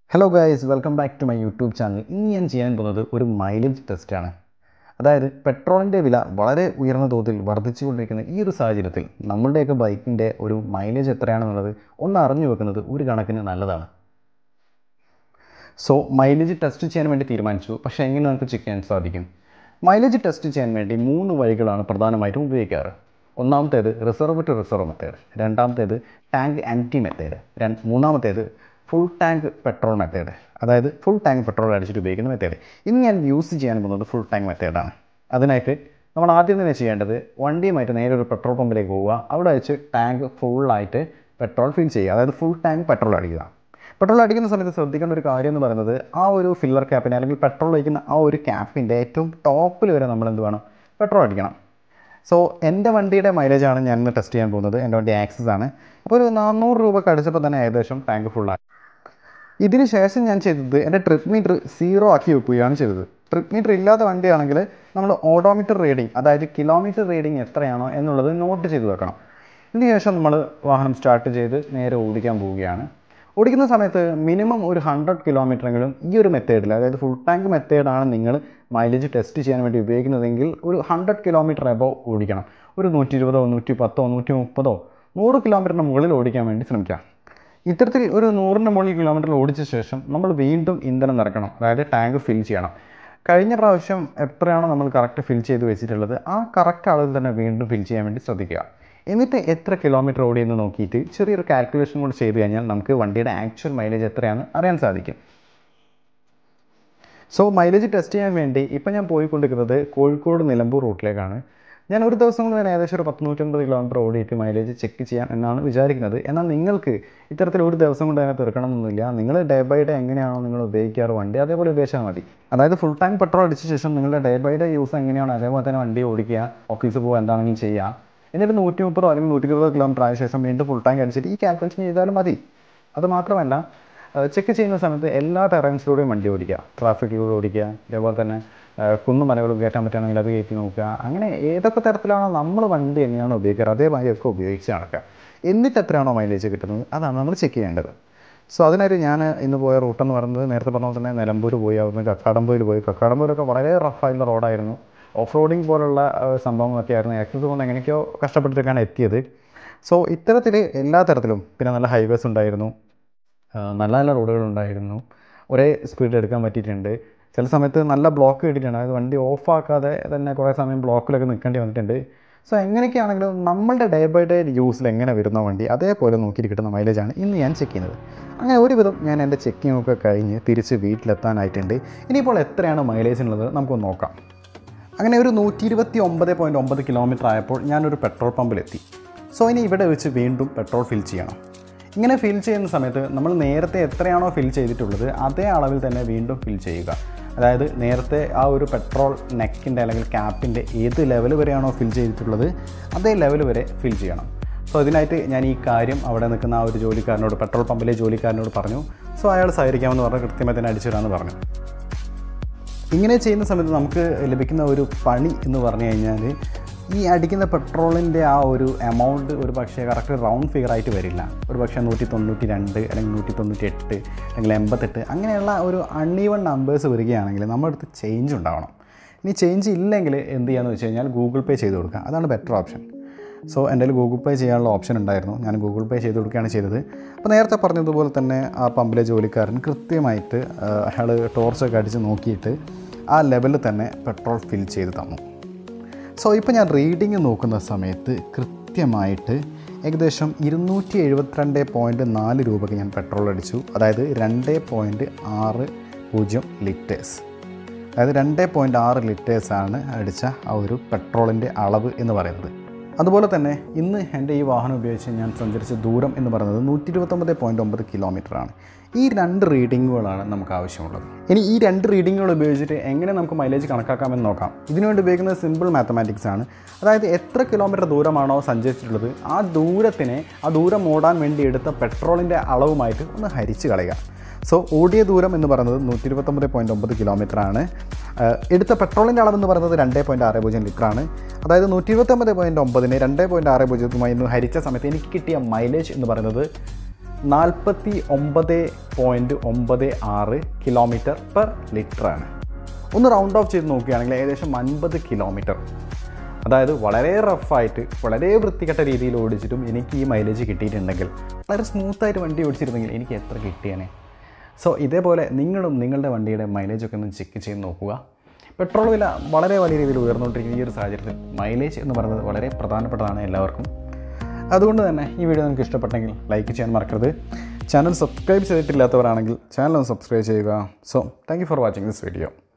hello guys welcome back to my YouTube channel ഇന്ന് ഞാൻ ചെയ്യാൻ പോകുന്നത് ഒരു മൈലേജ് ടെസ്റ്റാണ് അതായത് പെട്രോളിൻ്റെ വില വളരെ ഉയർന്ന തോതിൽ വർദ്ധിച്ചുകൊണ്ടിരിക്കുന്ന ഈ ഒരു സാഹചര്യത്തിൽ നമ്മളുടെയൊക്കെ ബൈക്കിൻ്റെ ഒരു മൈലേജ് എത്രയാണെന്നുള്ളത് ഒന്ന് അറിഞ്ഞു വെക്കുന്നത് ഒരു കണക്കിന് നല്ലതാണ് സോ മൈലേജ് ടെസ്റ്റ് ചെയ്യാൻ വേണ്ടി തീരുമാനിച്ചു പക്ഷേ എങ്ങനെ നമുക്ക് ചെക്ക് ചെയ്യാൻ സാധിക്കും മൈലേജ് ടെസ്റ്റ് ചെയ്യാൻ വേണ്ടി മൂന്ന് വഴികളാണ് പ്രധാനമായിട്ടും ഉപയോഗിക്കാറ് ഒന്നാമത്തേത് റിസർവ് ടു റിസർവ് മെത്തേഡ് രണ്ടാമത്തേത് ടാങ്ക് ആൻറ്റി മെത്തേഡ് മൂന്നാമത്തേത് ഫുൾ ടാങ്ക് പെട്രോൾ മെത്തേഡ് അതായത് ഫുൾ ടാങ്ക് പെട്രോൾ അടിച്ചിട്ട് ഉപയോഗിക്കുന്ന മെത്തേഡ് ഇന്ന് ഞാൻ യൂസ് ചെയ്യാൻ പോകുന്നത് ഫുൾ ടാങ്ക് മെത്തേഡാണ് അതിനായിട്ട് നമ്മൾ ആദ്യം തന്നെ ചെയ്യേണ്ടത് വണ്ടിയുമായിട്ട് നേരെ ഒരു പെട്രോൾ പമ്പിലേക്ക് പോവുക അവിടെ വെച്ച് ടാങ്ക് ഫുള്ളായിട്ട് പെട്രോൾ ഫിൽ ചെയ്യുക അതായത് ഫുൾ ടാങ്ക് പെട്രോൾ അടിക്കുക പെട്രോൾ അടിക്കുന്ന സമയത്ത് ശ്രദ്ധിക്കേണ്ട ഒരു കാര്യം എന്ന് പറയുന്നത് ആ ഒരു ഫില്ലർ ക്യാപ്പിനെ അല്ലെങ്കിൽ പെട്രോൾ ഒഴിക്കുന്ന ആ ഒരു ക്യാപ്പിൻ്റെ ഏറ്റവും ടോപ്പിൽ വരെ നമ്മൾ എന്ത് വേണം പെട്രോൾ അടിക്കണം സോ എൻ്റെ വണ്ടിയുടെ മൈലേജാണ് ഞാൻ ഇന്ന് ടെസ്റ്റ് ചെയ്യാൻ പോകുന്നത് എൻ്റെ വണ്ടി ആക്സസ് ആണ് അപ്പോൾ ഒരു നാനൂറ് രൂപ അടിച്ചപ്പോൾ തന്നെ ഏകദേശം ടാങ്ക് ഫുള്ളായി ഇതിന് ശേഷം ഞാൻ ചെയ്തത് എൻ്റെ ട്രിപ്പ് മീറ്റർ സീറോ ആക്കി വെക്കുകയാണ് ചെയ്തത് ട്രിപ്പ് മീറ്റർ ഇല്ലാത്ത വണ്ടിയാണെങ്കിൽ നമ്മൾ ഓഡോമീറ്റർ റീഡിങ് അതായത് കിലോമീറ്റർ റീഡിങ് എത്രയാണോ എന്നുള്ളത് നോട്ട് ചെയ്ത് വെക്കണം ഇതിന് ശേഷം നമ്മൾ വാഹനം സ്റ്റാർട്ട് ചെയ്ത് നേരെ ഓടിക്കാൻ പോവുകയാണ് ഓടിക്കുന്ന സമയത്ത് മിനിമം ഒരു ഹൺഡ്രഡ് കിലോമീറ്ററെങ്കിലും ഈ ഒരു മെത്തേഡിൽ അതായത് ഫുൾ ടാങ്ക് മെത്തേഡാണ് നിങ്ങൾ മൈലേജ് ടെസ്റ്റ് ചെയ്യാൻ വേണ്ടി ഉപയോഗിക്കുന്നതെങ്കിൽ ഒരു ഹൺഡ്രഡ് കിലോമീറ്റർ എബോ ഓടിക്കണം ഒരു നൂറ്റി ഇരുപതോ നൂറ്റി പത്തോ നൂറ്റി മുപ്പതോ നൂറ് കിലോമീറ്ററിന് മുകളിൽ ഓടിക്കാൻ വേണ്ടി ശ്രമിക്കാം ഇത്തരത്തിൽ ഒരു നൂറിൻ്റെ മുകളിൽ കിലോമീറ്റർ ഓടിച്ച ശേഷം നമ്മൾ വീണ്ടും ഇന്ധനം നിറക്കണം അതായത് ടാങ്ക് ഫിൽ ചെയ്യണം കഴിഞ്ഞ പ്രാവശ്യം എത്രയാണോ നമ്മൾ കറക്റ്റ് ഫിൽ ചെയ്ത് വെച്ചിട്ടുള്ളത് ആ കറക്റ്റ് അളവിൽ തന്നെ വീണ്ടും ഫിൽ ചെയ്യാൻ വേണ്ടി ശ്രദ്ധിക്കുക എന്നിട്ട് എത്ര കിലോമീറ്റർ ഓടിയെന്ന് നോക്കിയിട്ട് ചെറിയൊരു കാൽക്കുലേഷൻ കൂടി ചെയ്ത് കഴിഞ്ഞാൽ നമുക്ക് വണ്ടിയുടെ ആക്ച്വൽ മൈലേജ് എത്രയാണെന്ന് അറിയാൻ സാധിക്കും സോ മൈലേജ് ടെസ്റ്റ് ചെയ്യാൻ വേണ്ടി ഇപ്പം ഞാൻ പോയിക്കൊണ്ടിരിക്കുന്നത് കോഴിക്കോട് നിലമ്പൂർ റൂട്ടിലേക്കാണ് ഞാൻ ഒരു ദിവസം കൊണ്ട് തന്നെ ഏകദേശം ഒരു പത്ത് നൂറ്റമ്പത് കിലോമീറ്റർ ഓടിയിട്ട് മൈലേജ് ചെക്ക് ചെയ്യാം എന്നാണ് വിചാരിക്കുന്നത് എന്നാൽ നിങ്ങൾക്ക് ഇത്തരത്തിൽ ഒരു ദിവസം കൊണ്ട് തന്നെ തീർക്കണമെന്നൊന്നുമില്ല നിങ്ങൾ ഡേ ബൈ ഡേ എങ്ങനെയാണോ നിങ്ങൾ ഉപയോഗിക്കാറ് വണ്ടി അതേപോലെ ഉപയോഗിച്ചാൽ മതി അതായത് ഫുൾ ടൈം പെട്രോൾ അടിച്ച ശേഷം നിങ്ങളുടെ ഡേ ബൈ ഡേ യൂസ് എങ്ങനെയാണോ അതേപോലെ തന്നെ വണ്ടി ഓടിക്കുക ഓഫീസിൽ പോകുക എന്താണെങ്കിലും ചെയ്യുക എന്നിട്ട് നൂറ്റി മുപ്പതോ അല്ലെങ്കിൽ നൂറ്റി ഇരുപതോ കിലോമീറ്റർ ആയ ശേഷം വീണ്ടും ഫുൾ ടാങ്ക് അടിച്ചിട്ട് ഈ കാൽക്കുലേഷൻ ചെയ്താലും മതി അത് മാത്രമല്ല ചെക്ക് ചെയ്യുന്ന സമയത്ത് എല്ലാ ടെറൻസിലൂടെയും വണ്ടി ഓടിക്കുക ട്രാഫിക്കിലൂടെ ഓടിക്കുക അതേപോലെ തന്നെ കുന്നും മലകളും കയറ്റാൻ പറ്റുകയാണെങ്കിൽ അത് കയറ്റി നോക്കുക അങ്ങനെ ഏതൊക്കെ തരത്തിലാണോ നമ്മൾ വണ്ടി എങ്ങനെയാണോ ഉപയോഗിക്കാറ് അതേമാതിരിയൊക്കെ ഉപയോഗിച്ച് നടക്കുക എന്നിട്ട് എത്രയാണോ മൈലേജ് കിട്ടുന്നത് അതാണ് നമ്മൾ ചെക്ക് ചെയ്യേണ്ടത് സോ അതിനായിട്ട് ഞാൻ ഇന്ന് പോയ റൂട്ടെന്ന് പറയുന്നത് നേരത്തെ പറഞ്ഞ പോലെ തന്നെ നിലമ്പൂർ പോയി അവിടുന്ന് കക്കാടംപോയിൽ പോയി കക്കാടംപോയിലൊക്കെ വളരെ റഫായിട്ടുള്ള റോഡായിരുന്നു ഓഫ് റോഡിങ് പോലുള്ള സംഭവങ്ങളൊക്കെ ആയിരുന്നു ആക്സസ് കൊണ്ട് എങ്ങനെയൊക്കെയോ കഷ്ടപ്പെട്ടിട്ടാണ് എത്തിയത് സോ ഇത്തരത്തിൽ എല്ലാ തരത്തിലും പിന്നെ നല്ല ഹൈവേസ് ഉണ്ടായിരുന്നു നല്ല നല്ല റോഡുകളുണ്ടായിരുന്നു ഒരേ സ്പീഡിൽ എടുക്കാൻ പറ്റിയിട്ടുണ്ട് ചില സമയത്ത് നല്ല ബ്ലോക്ക് കിട്ടിയിട്ടുണ്ട് അതായത് വണ്ടി ഓഫാക്കാതെ തന്നെ കുറേ സമയം ബ്ലോക്കിലൊക്കെ നിൽക്കേണ്ടി വന്നിട്ടുണ്ട് സോ എങ്ങനെയൊക്കെയാണെങ്കിലും നമ്മളുടെ ഡേ ബൈ ഡേ യൂസിൽ എങ്ങനെ വരുന്ന വണ്ടി അതേപോലെ നോക്കിയിട്ട് കിട്ടുന്ന മൈലേജാണ് ഇന്ന് ഞാൻ ചെക്ക് ചെയ്യുന്നത് അങ്ങനെ ഒരുവിധം ഞാൻ എൻ്റെ ചെക്കിംഗ് ഒക്കെ കഴിഞ്ഞ് തിരിച്ച് വീട്ടിലെത്താനായിട്ടുണ്ട് ഇനിയിപ്പോൾ എത്രയാണ് മൈലേജ് ഉള്ളത് നമുക്കൊന്ന് നോക്കാം അങ്ങനെ ഒരു നൂറ്റി ഇരുപത്തി ഒമ്പത് പോയിൻറ്റ് ഒമ്പത് കിലോമീറ്റർ ആയപ്പോൾ ഞാനൊരു പെട്രോൾ പമ്പിലെത്തി സോ ഇനി ഇവിടെ വെച്ച് വീണ്ടും പെട്രോൾ ഫിൽ ചെയ്യണം ഇങ്ങനെ ഫിൽ ചെയ്യുന്ന സമയത്ത് നമ്മൾ നേരത്തെ എത്രയാണോ ഫിൽ ചെയ്തിട്ടുള്ളത് അതേ അളവിൽ തന്നെ വീണ്ടും ഫിൽ ചെയ്യുക അതായത് നേരത്തെ ആ ഒരു പെട്രോൾ നെക്കിൻ്റെ അല്ലെങ്കിൽ ക്യാപ്പിൻ്റെ ഏത് ലെവൽ വരെയാണോ ഫിൽ ചെയ്തിട്ടുള്ളത് അതേ ലെവൽ വരെ ഫിൽ ചെയ്യണം സോ അതിനായിട്ട് ഞാൻ ഈ കാര്യം അവിടെ നിൽക്കുന്ന ആ ഒരു ജോലിക്കാരനോട് പെട്രോൾ പമ്പിലെ ജോലിക്കാരനോട് പറഞ്ഞു സോ അയാൾ സഹകരിക്കാമെന്ന് പറഞ്ഞ് കൃത്യമായി തന്നെ അടിച്ചിടാമെന്ന് പറഞ്ഞു ഇങ്ങനെ ചെയ്യുന്ന സമയത്ത് നമുക്ക് ലഭിക്കുന്ന ഒരു പണി എന്ന് പറഞ്ഞു കഴിഞ്ഞാൽ ഈ അടിക്കുന്ന പെട്രോളിൻ്റെ ആ ഒരു എമൗണ്ട് ഒരു പക്ഷേ കറക്റ്റ് റൗണ്ട് ഫിഗർ ആയിട്ട് വരില്ല ഒരു പക്ഷേ നൂറ്റി തൊണ്ണൂറ്റി രണ്ട് അല്ലെങ്കിൽ നൂറ്റി തൊണ്ണൂറ്റി എട്ട് അല്ലെങ്കിൽ എൺപത്തെട്ട് അങ്ങനെയുള്ള ഒരു അൺഈവൺ നമ്പേഴ്സ് വരികയാണെങ്കിൽ നമ്മുടെ അടുത്ത് ചേഞ്ച് ഉണ്ടാവണം ഇനി ചേഞ്ച് ഇല്ലെങ്കിൽ എന്ത് ചെയ്യാന്ന് വെച്ച് കഴിഞ്ഞാൽ ഗൂഗിൾ പേ ചെയ്ത് കൊടുക്കുക അതാണ് ബെറ്റർ ഓപ്ഷൻ സോ എൻ്റെ കയ്യിൽ ഗൂഗിൾ പേ ചെയ്യാനുള്ള ഓപ്ഷൻ ഉണ്ടായിരുന്നു ഞാൻ ഗൂഗിൾ പേ ചെയ്ത് കൊടുക്കുകയാണ് ചെയ്തത് അപ്പോൾ നേരത്തെ പറഞ്ഞതുപോലെ തന്നെ ആ പമ്പിലെ ജോലിക്കാരൻ കൃത്യമായിട്ട് അയാൾ ടോർച്ചൊക്കെ അടിച്ച് നോക്കിയിട്ട് ആ ലെവലിൽ തന്നെ പെട്രോൾ ഫിൽ ചെയ്ത് തന്നു സോ ഇപ്പോൾ ഞാൻ റീഡിങ് നോക്കുന്ന സമയത്ത് കൃത്യമായിട്ട് ഏകദേശം ഇരുന്നൂറ്റി എഴുപത്തിരണ്ട് പോയിൻറ്റ് നാല് രൂപയ്ക്ക് ഞാൻ പെട്രോൾ അടിച്ചു അതായത് രണ്ട് പോയിൻറ്റ് ആറ് പൂജ്യം ലിറ്റേഴ്സ് അതായത് രണ്ട് പോയിൻറ്റ് ആറ് ലിറ്റേഴ്സാണ് അടിച്ച ആ ഒരു പെട്രോളിൻ്റെ അളവ് എന്ന് പറയുന്നത് അതുപോലെ തന്നെ ഇന്ന് എൻ്റെ ഈ വാഹനം ഉപയോഗിച്ച് ഞാൻ സഞ്ചരിച്ച ദൂരം എന്ന് പറയുന്നത് നൂറ്റി ഇരുപത്തൊമ്പത് പോയിൻറ്റ് ഒമ്പത് കിലോമീറ്ററാണ് ഈ രണ്ട് റീഡിങ്ങുകളാണ് നമുക്ക് ആവശ്യമുള്ളത് ഇനി ഈ രണ്ട് റീഡിങ്ങുകൾ ഉപയോഗിച്ചിട്ട് എങ്ങനെ നമുക്ക് മൈലേജ് കണക്കാക്കാമെന്ന് നോക്കാം ഇതിനുവേണ്ടി ഉപയോഗിക്കുന്നത് സിമ്പിൾ മാത്തമാറ്റിക്സ് ആണ് അതായത് എത്ര കിലോമീറ്റർ ദൂരമാണോ സഞ്ചരിച്ചിട്ടുള്ളത് ആ ദൂരത്തിനെ ആ ദൂരം ഓടാൻ വേണ്ടി എടുത്ത പെട്രോളിൻ്റെ അളവുമായിട്ട് ഒന്ന് ഹരിച്ച് കളയുക സോ ഓടിയ ദൂരം എന്ന് പറയുന്നത് നൂറ്റി ഇരുപത്തൊമ്പത് പോയിൻറ്റ് ഒമ്പത് കിലോമീറ്റർ ആണ് എടുത്ത പെട്രോളിൻ്റെ അളവ് എന്ന് പറയുന്നത് രണ്ട് പോയിൻറ്റ് ആറ് പൂജ്യം ലിറ്ററാണ് അതായത് നൂറ്റി ഇരുപത്തൊമ്പത് പോയിൻറ്റ് ഒമ്പതിന് രണ്ട് പോയിൻറ്റ് ആറ് പൂജ്യത്തുമായി ഒന്ന് ഹരിച്ച സമയത്ത് എനിക്ക് കിട്ടിയ മൈലേജ് എന്ന് പറയുന്നത് നാൽപ്പത്തി ഒമ്പത് പോയിൻറ്റ് ഒമ്പത് ആറ് കിലോമീറ്റർ പെർ ലിറ്ററാണ് ഒന്ന് റൗണ്ട് ഓഫ് ചെയ്ത് നോക്കുകയാണെങ്കിൽ ഏകദേശം അൻപത് കിലോമീറ്റർ അതായത് വളരെ റഫായിട്ട് വളരെ വൃത്തികെട്ട രീതിയിൽ ഓടിച്ചിട്ടും എനിക്ക് ഈ മൈലേജ് കിട്ടിയിട്ടുണ്ടെങ്കിൽ വളരെ സ്മൂത്തായിട്ട് വണ്ടി ഓടിച്ചിരുന്നെങ്കിൽ എനിക്ക് എത്ര കിട്ടിയേനെ സോ ഇതേപോലെ നിങ്ങളും നിങ്ങളുടെ വണ്ടിയുടെ മൈലേജൊക്കെ ഒന്ന് ചെക്ക് ചെയ്ത് നോക്കുക പെട്രോൾ വില വളരെ വലിയ രീതിയിൽ ഉയർന്നുകൊണ്ടിരിക്കുന്ന ഈ ഒരു സാഹചര്യത്തിൽ മൈലേജ് എന്ന് പറയുന്നത് വളരെ പ്രധാനപ്പെട്ടതാണ് എല്ലാവർക്കും അതുകൊണ്ട് തന്നെ ഈ വീഡിയോ നിങ്ങൾക്ക് ഇഷ്ടപ്പെട്ടെങ്കിൽ ലൈക്ക് ചെയ്യാൻ മറക്കരുത് ചാനൽ സബ്സ്ക്രൈബ് ചെയ്തിട്ടില്ലാത്തവരാണെങ്കിൽ ചാനൽ ഒന്ന് സബ്സ്ക്രൈബ് ചെയ്യുക so thank you for watching this video